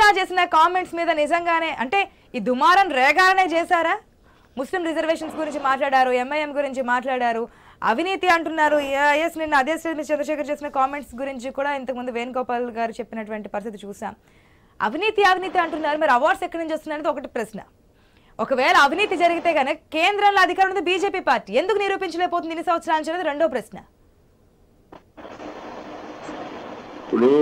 చేసిన కామెంట్స్ మీద నిజంగానే అంటే ఈ దుమారం రేగాలనే చేశారా ముస్లిం రిజర్వేషన్స్ గురించి మాట్లాడారు ఎంఐఎం గురించి మాట్లాడారు అవినీతి అంటున్నారు ఎస్ నిన్న అదే స్టేజ్ మీద చంద్రశేఖర్ చేసిన కామెంట్స్ గురించి కూడా ఇంతకుముందు వేణుగోపాల్ గారు చెప్పినటువంటి పరిస్థితి చూసాం అవినీతి అవినీతి అంటున్నారు మరి అవార్డ్స్ ఎక్కడి నుంచి వస్తున్నాయనేది ఒకటి ప్రశ్న ఒకవేళ అవినీతి జరిగితే కనుక కేంద్రంలో అధికారం ఉంది బీజేపీ పార్టీ ఎందుకు నిరూపించలేకపోతుంది ఇన్ని సంవత్సరాల నుంచి అనేది రెండో ప్రశ్న ఇప్పుడు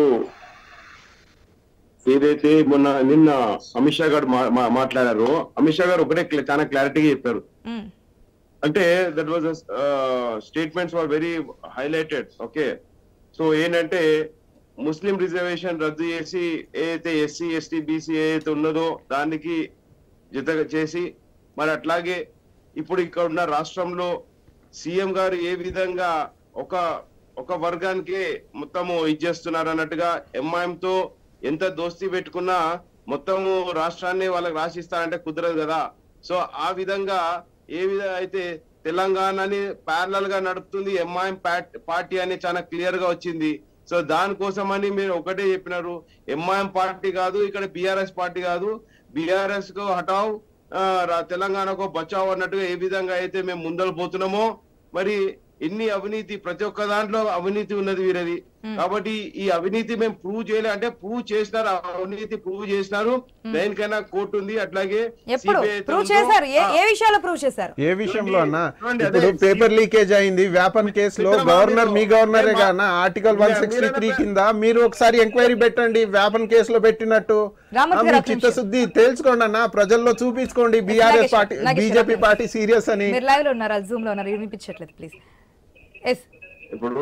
ఏదైతే మొన్న నిన్న అమిత్ షా గారు మా- మా- మాట్లాడారో అమిత్ షా గారు ఒకటే క్ల- చాలా క్లారిటీగా చెప్పారు మ్మ్. అంటే that was statements are very highlighted okay so ఏంటంటే ముస్లిం రిజర్వేషన్ రద్దు చేసి ఏదైతే ఎస్సీ ఎస్టీ బీసీ ఏదైతే ఉన్నదో దానికి జత చేసి మరి అట్లాగే ఇప్పుడు ఇక్కడ ఉన్న రాష్ట్రంలో సీఎం గారు ఏ విధంగా ఒక ఒక వర్గానికి మొత్తము ఇచ్చేస్తున్నారు అన్నట్టుగా ఎంఐఎం తో ఎంత దోస్తీ పెట్టుకున్నా మొత్తము రాష్ట్రాన్ని వాళ్ళకి రాసిస్తారంటే కుదరదు కదా సో ఆ విధంగా ఏ విధంగా అయితే తెలంగాణని ప్యారలల్ గా నడుపుతుంది ఎంఐఎం పార్టీ అని చాలా క్లియర్ గా వచ్చింది సో దానికోసం అని మీరు ఒకటే చెప్పినారు ఎంఐఎం పార్టీ కాదు ఇక్కడ బిఆర్ఎస్ పార్టీ కాదు బిఆర్ఎస్ కు హటావ్ ఆ, రా- తెలంగాణకు బచావ్ అన్నట్టుగా ఏ విధంగా అయితే మేము ముందలు పోతున్నామో మరి ఎన్ని అవినీతి ప్రతి ఒక్క దాంట్లో అవినీతి ఉన్నది వీరది కాబట్టి ఈ అవినీతి మేము ప్రూవ్ చేయలే అంటే ప్రూవ్ చేసినారు అవినీతి ప్రూవ్ చేసినారు దేనికైనా కోర్టు ఉంది అట్లాగే ఎప్పుడు CBI అయితే ప్రూవ్ ఉందో, చేశారు ఏ ఆ, ఏ విషయాల్లో ప్రూవ్ చేశారు ఏ విషయంలో అన్నా చూడండి, ఇప్పుడు అదే పేపర్ లీకేజ్ అయింది వ్యాపన్ కేసులో మిత్రమా, గవర్నర్ మీ మీరు- గవర్నరే మీరు- గాన ఆర్టికల్ వన్ సిక్స్టీ త్రీ మీరు- కింద మీరు ఒకసారి ఎంక్వైరీ పెట్టండి వ్యాపన్ కేసులో పెట్టినట్టు రామత్ ఆ, గారు మీ ఒక్క నిమిషం. చిత్తశుద్ధి తెలుసుకోండి అన్న ప్రజల్లో చూపించుకోండి BRS Nageswara- party Nageswara BJP గారు. పార్టీ సీరియస్ అని మీరు లైవ్ లో ఉన్నారా జూమ్ లో ఉన్నారు వినిపించట్లేదు ప్లీజ్ ఎస్ ఇప్పుడు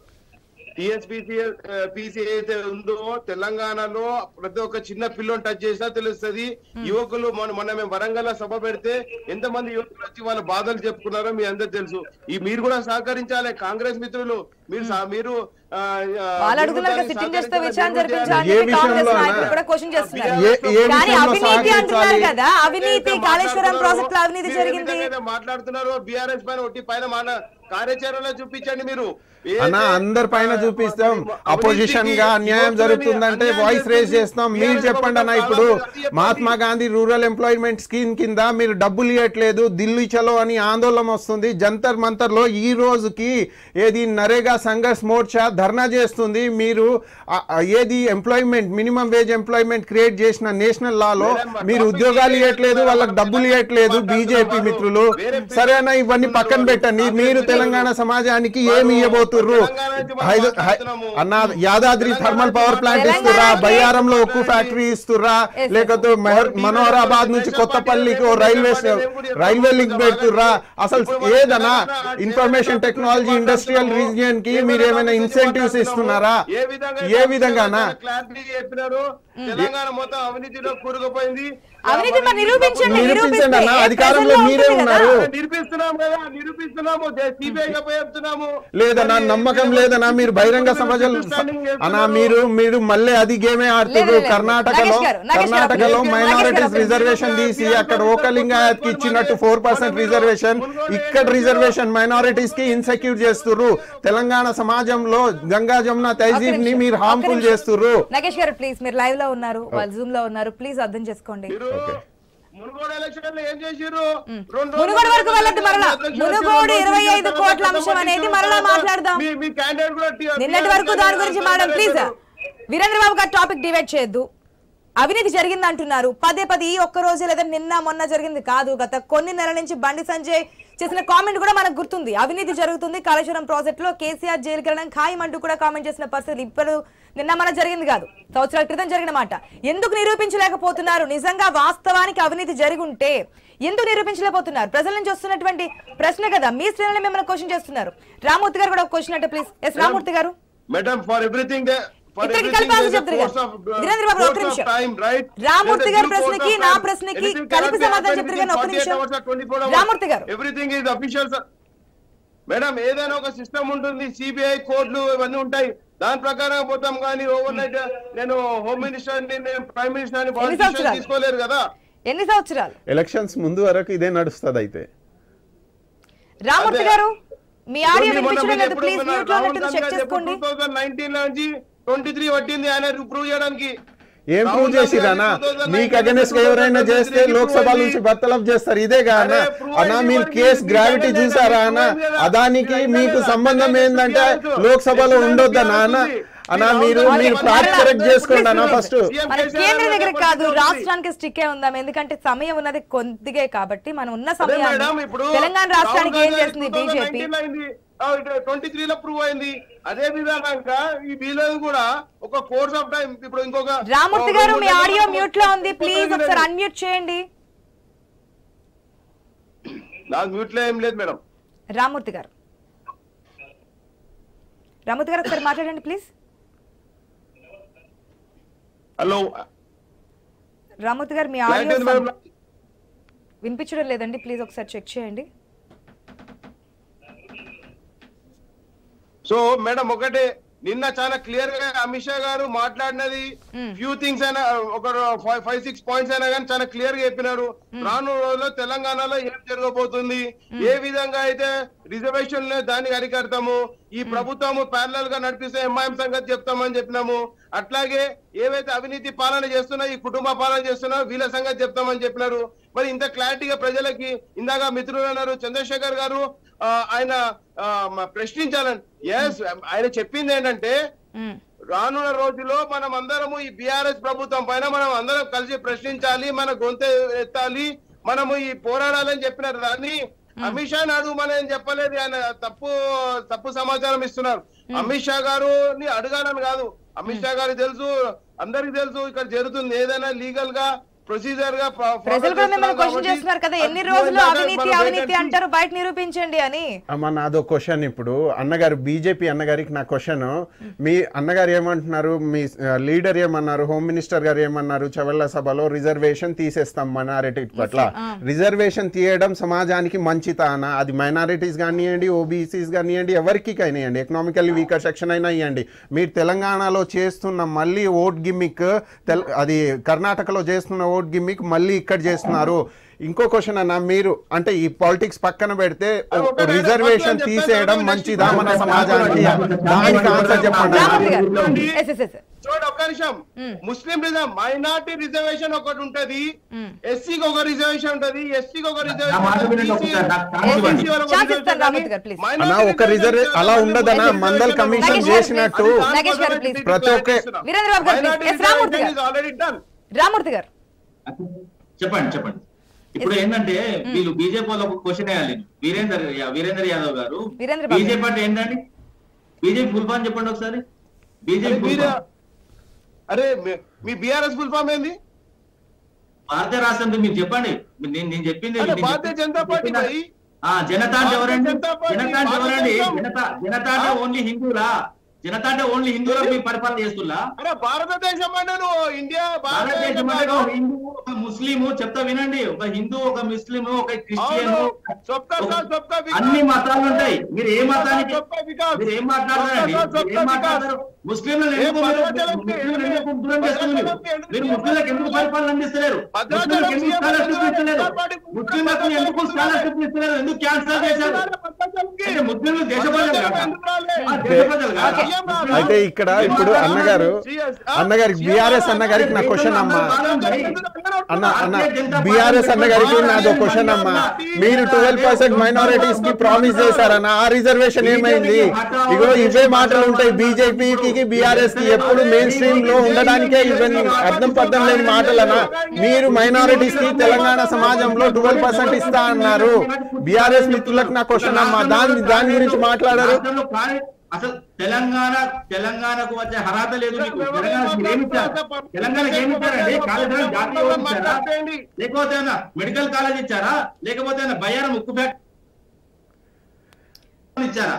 టిఎస్పిసి పీసీ అయితే ఉందో తెలంగాణలో ప్రతి ఒక్క చిన్న పిల్లని టచ్ చేసినా తెలుస్తది యువకులు మొన్న మొన్న మేము వరంగల్ సభ పెడితే ఎంత మంది యువకులు వచ్చి వాళ్ళ బాధలు చెప్పుకున్నారో మీ అందరు తెలుసు ఈ మీరు కూడా సహకరించాలి కాంగ్రెస్ మిత్రులు మీరు సహ- మీరు ఆ, ఆ, వాళ్ళు మీరు అడుగుతున్నారు దానికి సిట్టింగ్ చేస్తే సహకరించాలి, విచారణ మీరు జరిపించాలని ఏ చెప్పి కాంగ్రెస్ విషయంలో నాయకులు అన్నా? కూడా క్వశ్చన్ చేస్తున్నారు ఏ- ఏ కానీ విషయంలో అవినీతి అంటున్నారు సహకరించాలి? కదా అవినీతి ఏదైతే కాళేశ్వరం ప్రాజెక్ట్ లో అవినీతి మీరు ఏ జరిగింది విధంగా అయితే మాట్లాడుతున్నారు బిఆర్ఎస్ పైన ఒట్టి పైన మన కార్యాచరణలో చూపించండి మీరు ఏదైతే, అన్న అందరి పైన ఆ, చూపిస్తాం అవినీతికి, అపోజిషన్ గా అన్యాయం యువకులని జరుగుతుందంటే అన్యాయం వాయిస్ రేజ్ చేస్తుంది. చేస్తాం మీరు BRS చెప్పండి అన్న ప్రభుత్వం ఇప్పుడు కాలం అది చెప్పండి. Mahatma Gandhi rural employment scheme కింద మీరు డబ్బులు ఇవ్వట్లేదు ఢిల్లీ చలో అని ఆందోళన వస్తుంది జంతర్ మంతర్ లో ఈ రోజుకి ఏది నరేగా సంఘర్ష్ మోర్చా ధర్నా చేస్తుంది మీరు ఆ, ఆ, ఏది employment minimum wage employment create చేసిన నేషనల్ లాలో మేడం, మా మీరు topic ఉద్యోగాలు వేరే ఇవ్వట్లేదు వేరే వాళ్ళకి డబ్బులు వేరే ఇవ్వట్లేదు వేరే బీజేపీ వేరే మిత్రులు వేరే సరే అన్న ఇవన్నీ పక్కన పెట్టండి వేరే మీరు వేరే తెలంగాణ వేరే సమాజానికి వాళ్ళు ఏమి ఇవ్వబోతుర్రు తెలంగాణ నుంచి మనం హైద- హై- మాట్లాడుతున్నాము. అన్న Yadadri Telangana thermal power plant Telangana ఇస్తురా నుంచి- బయ్యారంలో ఉక్కు ఫ్యాక్టరీ ఇస్తురా Yes, sir. లేకపోతే మెహర్- మనోహరాబాద్ నుంచి కొత్తపల్లికి ఓ రైల్వే స్టే- రైల్వే లింక్ పెడుతుర్రా అసలు ఏదన్నా ఇన్ఫర్మేషన్ టెక్నాలజీ ఇండస్ట్రియల్ రీజియన్ కి మీరు ఏమైనా ఇన్సెంటివ్స్ ఇస్తున్నారా ఏ విధంగా ఏ విధంగానా క్లారిటీ చెప్పినారు తెలంగాణ మొత్తం అవినీతిలో కూరుకుపోయింది అవినీతి మరి నిరూపించండి నిరూపించండి అన్న నిరూపిస్తే అధికారంలో ప్రజల్లో మీరే ఉంటుంది కదా. ఉన్నారు నిరూపిస్తున్నాం కదా నిరూపిస్తున్నాము సిబిఐగా చెప్తున్నాము లేదన్నా నమ్మకం లేదన్నా మీరు బహిరంగ సమాజంలో అన్నా మీరు మీరు మళ్ళీ అది గేమే లేదు, ఆడుతున్నారు లేదు. కర్ణాటకలో నాగేష్ గారు, నాగేష్ గారు, కర్ణాటకలో నాగేష్ గారు, మైనారిటీస్ నాగేష్ గారు, రిజర్వేషన్ తీసి అక్కడ ఓకలింగాయత్ కి ఇచ్చినట్టు ఫోర్ పర్సెంట్ రిజర్వేషన్ ఇక్కడ రిజర్వేషన్ మైనారిటీస్ కి ఇన్సెక్యూర్ చేస్తుర్రు తెలంగాణ సమాజంలో గంగా జమున ఒక్క తహజీబ్ ని నిమిషం, మీరు ఒక్క హార్మ్ఫుల్ నిమిషం. చేస్తుర్రు నాగేష్ గారు ప్లీజ్ మీరు లైవ్ లో ఉన్నారు వాళ్ళు జూమ్ లో ఉన్నారు ప్లీజ్ అర్థం చేసుకోండి మీరు మునుగోడు ఎలక్షన్ లో ఏం చేసిర్రు రెండు మునుగోడు వరకు వెళ్ళొద్దు మరలా. రోజులు మునుగోడు 25 కోట్ల అంశం అనేది మరలా మాట్లాడదాం. మీ- మీ candidate కూడా టీ- నిన్నటి వరకు దాని గురించి మాట్లాడు ప్లీజ్ వీరేంద్ర బాబు గారు టాపిక్ డివైడ్ చేయొద్దు అవినీతి జరిగింది అంటున్నారు పదే పదే ఈ ఒక్క రోజు లేదా నిన్న మొన్న జరిగింది కాదు గత కొన్ని నెలల నుంచి బండి సంజయ్ చేసిన కామెంట్ కూడా మనకు గుర్తుంది అవినీతి జరుగుతుంది కాళేశ్వరం ప్రాజెక్ట్ లో కేసీఆర్ జైలుకి వెళ్ళడం ఖాయం అంటూ కూడా కామెంట్ చేసిన పరిస్థితులు ఇప్పుడు నిన్న మన జరిగింది కాదు సంవత్సరాల క్రితం జరిగిన మాట ఎందుకు నిరూపించలేకపోతున్నారు నిజంగా వాస్తవానికి అవినీతి జరిగి ఉంటే ఎందుకు నిరూపించలేకపోతున్నారు ప్రజల నుంచి వస్తున్నటువంటి ప్రశ్న కదా మీ శ్రేణులు మిమ్మల్ని క్వశ్చన్ చేస్తున్నారు రామూర్తి గారు కూడా ఒక క్వశ్చన్ అంటే ప్లీజ్ ఎస్ రామూర్తి గారు మేడం ఫర్ ఎవ్రీథింగ్ ఇక్కడికి కలిపాల్సి చెప్తారు కదా. వీరేంద్ర బాబు, ఒక్క నిమిషం. రామూర్తి గారి ప్రశ్నకి, నా ప్రశ్నకి కలిపి సమాధానం చెప్తారు కానీ ఒక్క నిమిషం. రామూర్తి గారు. ఎవ్రీథింగ్ ఈజ్ అఫీషియల్ మేడం ఏదైనా ఒక సిస్టమ్ ఉంటుంది సిబిఐ కోర్టులు ఇవన్నీ ఉంటాయి దాని ప్రకారం పోతాం కానీ ఓవర్ నైట్ నేను హోమ్ మినిస్టర్ ని నేను ప్రైమ్ మినిస్టర్ ని ఎన్ని సంవత్సరాలు? తీసుకోలేరు కదా ఎన్ని సంవత్సరాలు ఎలక్షన్స్ ముందు వరకు ఇదే నడుస్తుంది అయితే రామూర్తి అదే. గారు మీ ఆడియో మొన్న వినిపించడం మీరు లేదు ఎప్పుడు ప్లీజ్ మన మ్యూట్ లో రాహుల్ ఉన్నట్టు గాంధీ చెక్ గారు చేసుకోండి ఎప్పుడు 2019 నుంచి ట్వంటీ త్రీ పట్టింది ఆయన ప్రూవ్ చేయడానికి ఏం ప్రూవ్ రాహుల్ చేసిరన్నా గాంధీ 2019 మీకు అగెనెస్ట్ గా ఎవరైనా చేస్తే prove లోక్సభ అయింది. నుంచి బర్తలఫ్ చేస్తారు ఇదే కానా అరే, prove అన్నా అయింది మీరు మరి కేసు మీకు గ్రావిటీ మీకు చూసారా అన్న prove అయింది కదా? అదానికి మీకు మీకు అయింది సంబంధం కదా? ఏంటంటే మీకు లోక్సభలో మీకు ఉండొద్దా మీకు నాన్న మీకు అన్నా మీకు మీరు మీకు మీరు మీకు ఫ్యాక్ట్ మీకు కరెక్ట్ మీకు చేసుకోండి అన్న మీకు ఫస్ట్ సీఎం మన కేసీఆర్ కేంద్రం గారు దగ్గర కాదు పరిస్థితి ఉంది. రాష్ట్రానికి స్టిక్కే ఉందాం ఎందుకంటే సమయం ఉన్నది కొద్దిగే కాబట్టి మనం ఉన్న అదే మేడం సమయాన్ని ఇప్పుడు తెలంగాణ రాష్ట్రానికి ఏం చేస్తుంది బీజేపీ ట్వంటీ త్రీ లో ప్రూవ్ అయింది అదే విధంగా ఈ బిల్ కూడా ఒక కోర్స్ ఆఫ్ టైం ఇప్పుడు ఇంకొక రామూర్తి గారు మీ ఆడియో మ్యూట్ లో ఉంది ప్లీజ్ ఒకసారి అన్మ్యూట్ చేయండి నాకు మ్యూట్ లో ఏం లేదు మేడం రామూర్తి గారు రామూర్తి గారు ఒకసారి మాట్లాడండి ప్లీజ్ హలో రామూర్తి గారు మీ క్లారిటీ ఆడియో ఉంది మేడం వినిపించడం లేదండి ప్లీజ్ ఒకసారి చెక్ చేయండి సో మేడం ఒకటే నిన్న చాలా క్లియర్ గా అమిత్ షా గారు మాట్లాడినది ఫ్యూ థింగ్స్ అయినా ఒక ఫైవ్ సిక్స్ పాయింట్స్ అయినా కానీ చాలా క్లియర్ గా చెప్పినారు రాను రోజుల్లో తెలంగాణలో ఏం జరగబోతుంది ఏ విధంగా అయితే రిజర్వేషన్ దాన్ని అరికడతాము ఈ ప్రభుత్వము ప్యారలల్ గా నడిపిస్తే ఎంఐఎం సంగతి చెప్తామని చెప్పినాము అట్లాగే ఏవైతే అవినీతి పాలన చేస్తున్నా ఈ కుటుంబ పాలన చేస్తున్నా వీళ్ళ సంగతి చెప్తామని చెప్పినారు మరి ఇంత క్లారిటీగా ప్రజలకి ఇందాక మిత్రులు అన్నారు చంద్రశేఖర్ గారు ఆ, ఆయన ఆ, మ- ప్రశ్నించాలని ఎస్ ఆయన చెప్పింది ఏంటంటే మ్మ్. రానున్న రోజుల్లో మనం అందరము ఈ బీఆర్ఎస్ ప్రభుత్వం పైన మనం అందరం కలిసి ప్రశ్నించాలి మన గొంతు ఎత్తాలి మనము ఈ పోరాడాలని చెప్పినారు దాన్ని అమిత్ షా అడుగుమని చెప్పలేదు ఆయన తప్పు తప్పు సమాచారం ఇస్తున్నారు అమిత్ షా గారు ని అడగాలని కాదు అమిత్ షా గారికి తెలుసు అందరికి తెలుసు ఇక్కడ జరుగుతుంది ఏదైనా లీగల్ గా ప్రొసీజర్ గా ఫ- follow ప్రజలు కూడా మిమ్మల్ని చేస్తున్నారు క్వశ్చన్ కాబట్టి చేస్తున్నారు కదా ఎన్ని అది రోజులు మనం అవినీతి మనం అవినీతి vacancy- అంటారు బయట నిరూపించండి అని అమ్మ నాదో క్వశ్చన్ ఇప్పుడు అన్నగారు బీజేపీ అన్నగారికి నా క్వశ్చన్ మీ అన్నగారు ఏమంటున్నారు మీ లీడర్ ఏమన్నారు హోమ్ మినిస్టర్ గారు ఏమన్నారు చవల్ల సభలో రిజర్వేషన్ తీసేస్తాం మైనారిటీ పట్ల రిజర్వేషన్ తీయడం సమాజానికి మంచితానా అది మైనారిటీస్ కానివ్వండి ఓబీసీస్ కానివ్వండి ఎవరికి కానివ్వండి ఎకనామికల్లీ వీకర్ సెక్షన్ అయినా ఇవ్వండి మీరు తెలంగాణలో చేస్తున్న మళ్ళీ ఓట్ గిమ్మిక్ తెల్ అది కర్ణాటకలో చేస్తున్న ఓట్ గిమ్మిక్ మళ్ళీ ఇక్కడ చేస్తున్నారు ఇంకో క్వశ్చన్ అన్న మీరు అంటే ఈ పాలిటిక్స్ పక్కన పెడితే ఒక రిజర్వేషన్ చెప్తాను, తీసేయడం చెప్తాను. మంచిదా మన సమాజానికి దానికి ఆన్సర్ చెప్పండి రామూర్తి అన్న. గారు ఎస్ ఎస్ ఎస్ చూడండి ఒక్క నిమిషం ముస్లిం రిజర్వ్ మైనార్టీ రిజర్వేషన్ ఒకటి ఉంటది మ్మ్. ఎస్సీకి ఒక రిజర్వేషన్ ఉంటది ఎస్సీకి ఒక నా మాట వినండి ఒకసారి, నాకు ఛాన్స్ ఇవ్వండి. ఛాన్స్ ఇస్తాను రామూర్తి గారు, please. అన్న, ఒక రిజర్వే- అలా ఉండదన్నా, మందల్ కమిషన్ నాగేష్ గారు, చేసినట్టు నాగేష్ గారు, please. ప్రతి ఒక్క- వీరేంద్ర బాబు గారు, please. ఎస్ రామూర్తి గారు. ఆల్రెడీ డన్ రామూర్తి గారు చెప్పండి చెప్పండి ఇప్పుడు ఏంటంటే వీళ్ళు బీజేపీ వాళ్ళు ఒక క్వశ్చన్ వేయాలి వీరేందర్ యా- వీరేందర్ యాదవ్ గారు వీరేంద్ర బాబు బీజేపీ అంటే ఏంటండి బీజేపీ ఫుల్ ఫామ్ చెప్పండి ఒకసారి బీజేపీ ఫుల్ మీరే- ఫామ్ అరే మీ- మీ బీఆర్ఎస్ ఫుల్ ఫామ్ ఏంది భారతీయ రాష్ట్రం మీరు చెప్పండి మీరు- నేను నేను చెప్పింది అరే నేను భారతీయ చెప్పింది- జనతా పార్టీ చెప్పిందా? భయ్. ఆ జనతా అంటే భారతీయ ఎవరండి జనతా పార్టీ, జనతా అంటే భారతీయ ఎవరండి జనతా- జనతా జనతా అంటే ఓన్లీ హిందువులా జనతా అంటే ఓన్లీ హిందువులకు మీరు పరిపాలన చేస్తున్నా అరే భారతదేశం అంటే నువ్వు ఇండియా భారతదేశం అంటే భారతదేశం ఒక హిందూ ఒక ముస్లిం చెప్తా వినండి ఒక హిందూ ఒక ముస్లిం ఒక క్రిస్టియన్ అవును. సబ్కా సాథ్ సబ్కా వికాస్. అన్ని మతాలు ఉంటాయి మీరు ఏ మతానికి సబ్కా వికాస్. మీరు ఏం మాట్లాడతారండి సబ్కా సాథ్ మీరు సబ్కా ఏం వికాస్. మాట్లాడతారు ముస్లింలను ఏ ఎందుకు మీరు- భద్రాచలంకి ముస్లింలను ఎందుకు- ఎందుకు దూరం చేస్తున్నారు భద్రాచలంకి ఎందుకు మీరు ముస్లింలకు ఎందుకు పరిపాలన అందిస్తలేరు భద్రాచలం ముస్లింలకు ఎందుకు సీఎం స్కాలర్షిప్ భద్రాచలం ఇస్తలేరు పార్టీ ముస్లింలకు ఎందుకు స్కాలర్షిప్ ఇస్తలేరు ఎందుకు క్యాన్సల్ చేశారు అంటే ముస్లింలు దేశ ప్రజలు కాదా? ఆ, దేశ ప్రజలు కాదా? ఓకే. అయితే ఇక్కడ ఇప్పుడు అన్నగారు అన్నగారికి బీఆర్ఎస్ అన్నగారికి నా క్వశ్చన్ అమ్మా అన్న అన్న బీఆర్ఎస్ అన్నగారికి నాదో క్వశ్చన్ అమ్మా మీరు ట్వెల్వ్ పర్సెంట్ మైనారిటీస్ కి ప్రామిస్ చేశారన్న ఆ రిజర్వేషన్ ఏమైంది ఇగో ఇవే మాటలు ఉంటాయి బీజేపీకి బీఆర్ఎస్ కి ఎప్పుడు మెయిన్ స్ట్రీమ్ లో ఉండడానికే ఇవన్నీ అర్థం పర్థం లేని మాటలనా మీరు మైనారిటీస్ కి తెలంగాణ సమాజంలో ట్వెల్వ్ పర్సెంట్ ఇస్తా అన్నారు బీఆర్ఎస్ మిత్రులకు నా క్వశ్చన్ అమ్మా దాని దాని గురించి మాట్లాడారు రాష్ట్రంలో కాని- అసలు తెలంగాణ తెలంగాణకు వచ్చే అర్హత లేదు మీకు తెలంగాణకు మీరు ఏమి ఇచ్చారు తెలంగాణకి ఏమి ఇచ్చారండి కాళేశ్వరం జాతీయ హోదా ఇచ్చారా లేకపోతే ఏమన్నా మెడికల్ కాలేజ్ ఇచ్చారా లేకపోతే ఏమన్నా బయ్యారం ఉక్కు ఫ్యాక్టరీ ఇచ్చారా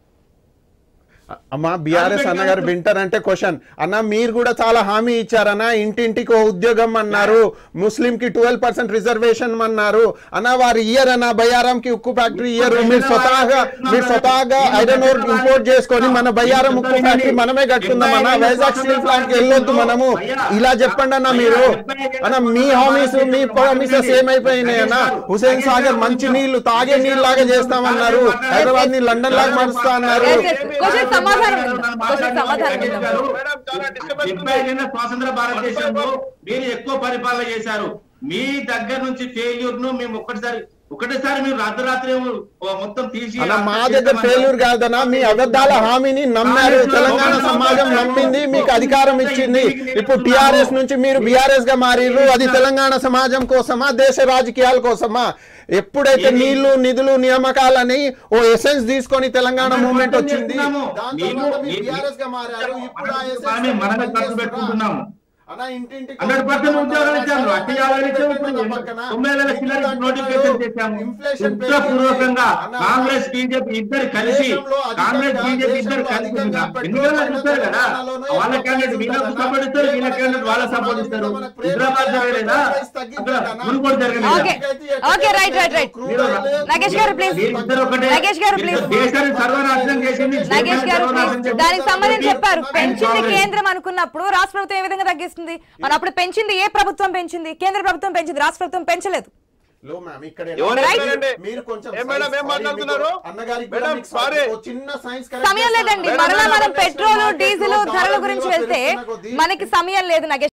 అమ్మా బీఆర్ఎస్ అన్నగారు వింటారంటే క్వశ్చన్ అన్న మీరు కూడా చాలా హామీ ఇచ్చారన్న ఇంటింటికి ఓ ఉద్యోగం అన్నారు ముస్లిం కి ట్వెల్వ్ పర్సెంట్ రిజర్వేషన్ అన్నారు అన్న వారు ఇయర్ అన్న బయ్యారం కి ఉక్కు ఫ్యాక్టరీ ఇయర్ మీరు స్వతహాగా మీరు స్వతహాగా ఐరన్ ఓర్ ఇంపోర్ట్ చేసుకొని మన బయ్యారం ఉక్కు ఫ్యాక్టరీ మనమే కట్టుకుందాం అన్న వైజాగ్ స్టీల్ ప్లాంట్ కి వెళ్ళొద్దు మనము ఇలా చెప్పండి అన్న మీరు అన్న మీ హామీస్ మీ ప్రామిసెస్ ఏమైపోయినాయి అన్న హుసేన్ సాగర్ మంచి నీళ్లు తాగే నీళ్ళు లాగా చేస్తామన్నారు హైదరాబాద్ ని లండన్ లాగా మారుస్తా అన్నారు Yes, yes. Question సమాధానం నన్ను విందాం. మాట్లాడిన సమాధానం వెంకటేష్ విందాం. గారు, మేడం, చాలా disturbance డెబ్బై ఉంది. ఏళ్ళ స్వాతంత్ర భారతదేశంలో మీరు ఎక్కువ పరిపాలన చేశారు మీ దగ్గర నుంచి ఫెయిల్యూర్ ను మేము ఒక్కటిసారి ఒకటేసారి మీరు రాత్రి మొత్తం తీసి అన్న మా దగ్గర ఫెయిల్యూర్ కాదన్నా మీ అబద్ధాల హామీని నమ్మారు తెలంగాణ సమాజం నమ్మింది మీకు అధికారం ఇచ్చింది ఇప్పుడు టిఆర్ఎస్ నుంచి మీరు బీఆర్ఎస్ గా మారిర్రు అది తెలంగాణ సమాజం కోసమా దేశ రాజకీయాల కోసమా ఎప్పుడైతే నీళ్లు నిధులు నియామకాలని ఓ ఎసెన్స్ తీసుకొని తెలంగాణ మూవ్మెంట్ వచ్చింది దాని తర్వాత మీరు బీఆర్ఎస్ గా మారారు ఇప్పుడు ఆ essence మనమే మనమే ఖర్చు పనిచేస్తుందా? పెట్టుకుంటున్నాము అన్న ఇంటింటికి హండ్రెడ్ పర్సెంట్ ఉద్యోగాలు ఇచ్చాము అట్టి యాభై ఇచ్చాము పెట్టిన పక్కన తొంభై వేల చిల్లర నోటిఫికేషన్ చేశాము ఇన్ఫ్లేషన్ ఉత్తరపూర్వకంగా అన్న, కాంగ్రెస్ బీజేపీ ఇద్దరు కలిసి దేశంలో అధికంగా, కాంగ్రెస్ బీజేపీ ఇద్దరు దేశంలో కలిసి అధికంగా ఎన్నికల్లో పెట్రోల్ చూస్తారు కదా ధరలోనే వాళ్ళ ఎక్కువ క్యాండిడేట్ వీళ్ళకు పెరుగుతుందన్న. సపోర్ట్ ఇస్తారు వీళ్ళ క్యాండిడేట్ వాళ్ళ సపోర్ట్ ఇస్తారు మనకు ప్రేమ హైదరాబాద్ జరగలేదా ప్రైస్ తగ్గిందన్న. అక్కడ మునుగోడు ఓకే. జరగలేదా okay, right, right, right. Nagesh గారు, ప్లీజ్. ఇద్దరు ఒకటే నాగేష్ గారు, ప్లీజ్. దేశాన్ని సర్వనాశనం చేసింది నాగేష్ గారు సర్వనాశనం ప్లీజ్ చేసింది. దానికి సంబంధించి చెప్పారు పెంచింది కాంగ్రెస్. కేంద్రం అనుకున్నప్పుడు రాష్ట్ర ప్రభుత్వం ఏ విధంగా తగ్గిస్తుంది మరి అప్పుడు పెంచింది ఏ ప్రభుత్వం పెంచింది కేంద్ర ప్రభుత్వం పెంచింది రాష్ట్ర ప్రభుత్వం పెంచలేదు లో మ్యామ్ ఇక్కడ ఎవరు Right. చెప్పారండి? మీరు కొంచెం ఏ మేడం, ఏం మాట్లాడుతున్నారు? అన్నగారికి మేడం, మీకు sorry. ఓ చిన్న సైన్స్ సమయం లేదండి మేడం, మరలా మేడం, మనం నేషనల్ పెట్రోల్ మార్కెట్లో డీజిల్ డాలర్ ధరల విలువ గురించి వెళ్తే పెరుగుతున్న కొద్దీ మనకి సమయం లేదు నగేష్